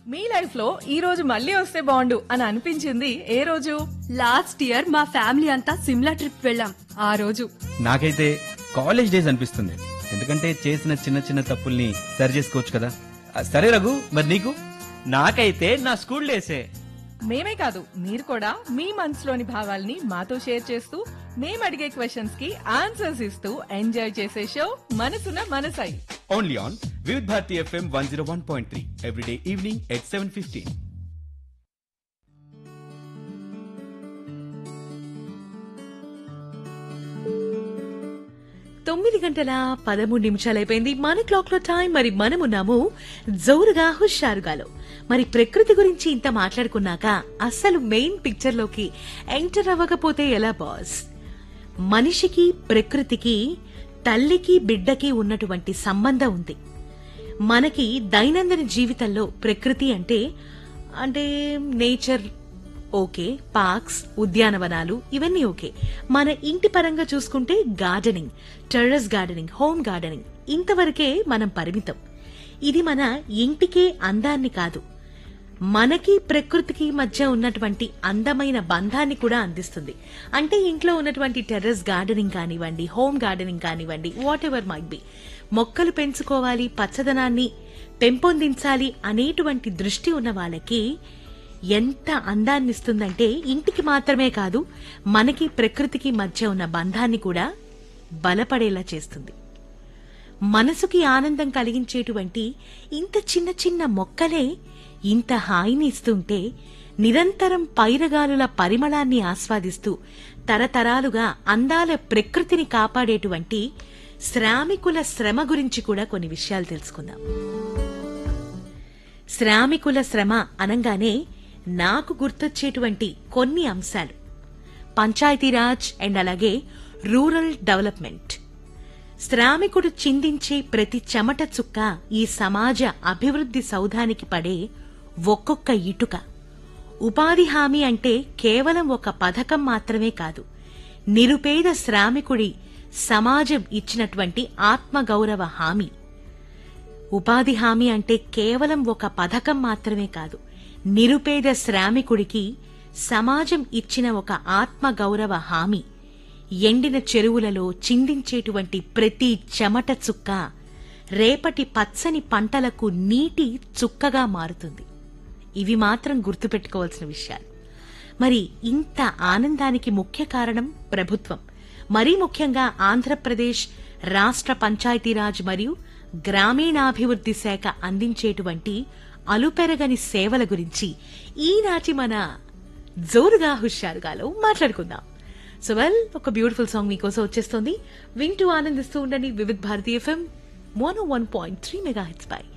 మీ life లో ఈ రోజు మళ్ళీ వస్తే బాగుండు అని అనిపించింది ఏ రోజు లాస్ట్ ఇయర్ మా ఫ్యామిలీ అంతా సిమ్లా ట్రిప్ వెళ్ళాం ఆ రోజు నాకైతే కాలేజ్ డేస్ అనిపిస్తుంది ఎందుకంటే చేసిన చిన్న చిన్న తప్పుల్ని సరి చేసుకోవచ్చు కదా ఆ, సరే రఘు మరి నీకు నాకైతే నా స్కూల్ డేసే మేమే కాదు మీరు కూడా మీ మనసులోని భావాల్ని మాతో షేర్ చేస్తూ మేము అడిగే క్వశ్చన్స్ కి ఆన్సర్స్ ఇస్తూ ఎంజాయ్ చేసే show Manasuna Manasai only on Vividh Bharati FM one zero one point three everyday evening at seven fifteen తొమ్మిది గంటల పదమూడు నిమిషాలైపోయింది మన క్లాక్ లో టైం మరి మనమున్నాము జోరుగా హుషారుగాలో మరి ప్రకృతి గురించి ఇంత మాట్లాడుకున్నాక అసలు మెయిన్ పిక్చర్ లోకి ఎంటర్ అవ్వకపోతే ఎలా బాస్ మనిషికి ప్రకృతికి తల్లికి బిడ్డకి ఉన్నటువంటి సంబంధం ఉంది మనకి దైనందిన జీవితంలో ప్రకృతి అంటే అంటే నేచర్ ఓకే పార్క్స్ ఉద్యానవనాలు ఇవన్నీ ఓకే మన ఇంటి పరంగా చూసుకుంటే gardening terrace gardening home gardening ఇంతవరకే మనం పరిమితం ఇది మన ఇంటికే అందాన్ని కాదు మనకి ప్రకృతికి మధ్య ఉన్నటువంటి అందమైన బంధాన్ని కూడా అందిస్తుంది అంటే ఇంట్లో ఉన్నటువంటి టెర్రస్ గార్డెనింగ్ కానివ్వండి హోమ్ గార్డెనింగ్ కానివ్వండి వాట్ ఎవర్ మైట్ బి మొక్కలు పెంచుకోవాలి పచ్చదనాన్ని పెంపొందించాలి అనేటువంటి దృష్టి ఉన్న వాళ్ళకి ఎంత అందాన్ని ఇస్తుందంటే ఇంటికి మాత్రమే కాదు మనకి ప్రకృతికి మధ్య ఉన్న బంధాన్ని కూడా బలపడేలా చేస్తుంది మనసుకి ఆనందం కలిగించేటువంటి ఇంత చిన్న చిన్న మొక్కలే ఇంత హాయిని ఇస్తుంటే నిరంతరం పైరగాలుల పరిమళాన్ని ఆస్వాదిస్తూ తరతరాలుగా అందాల ప్రకృతిని కాపాడేటువంటి శ్రామికుల శ్రమ గురించి కూడా కొన్ని విషయాలు తెలుసుకుందాం శ్రామికుల శ్రమ అనంగానే నాకు గుర్తొచ్చేటువంటి కొన్ని అంశాలు పంచాయతీరాజ్ అండ్ అలాగే రూరల్ డెవలప్మెంట్ శ్రామికుడు చిందించే ప్రతి చెమట చుక్క ఈ సమాజ అభివృద్ధి సౌధానికి పడే ఒక్కొక్క ఇటుక ఉపాధి హామీ అంటే కేవలం ఒక పథకం మాత్రమే కాదు నిరుపేద శ్రామికుడి సమాజం ఇచ్చినటువంటి ఆత్మగౌరవ హామీ ఉపాధి హామీ అంటే కేవలం ఒక పథకం మాత్రమే కాదు నిరుపేద శ్రామికుడికి సమాజం ఇచ్చిన ఒక ఆత్మగౌరవ హామీ ఎండిన చెరువులలో చిందించేటువంటి ప్రతి చెమట చుక్క రేపటి పచ్చని పంటలకు నీటి చుక్కగా మారుతుంది ఇవి మాత్రం గుర్తుపెట్టుకోవాల్సిన విషయాలు మరి ఇంత ఆనందానికి ముఖ్య కారణం ప్రభుత్వం మరీ ముఖ్యంగా ఆంధ్రప్రదేశ్ రాష్ట్ర పంచాయతీరాజ్ మరియు గ్రామీణాభివృద్ధి శాఖ అందించేటువంటి అలుపెరగని సేవల గురించి ఈనాటి మన జోరుగా హుషారుగాలో మాట్లాడుకుందాం సో వెల్ ఒక బ్యూటిఫుల్ సాంగ్ మీకోసం వచ్చేస్తుంది వింటూ ఆనందిస్తూ ఉండండి Vividh Bharati FM one one point three mega hits పై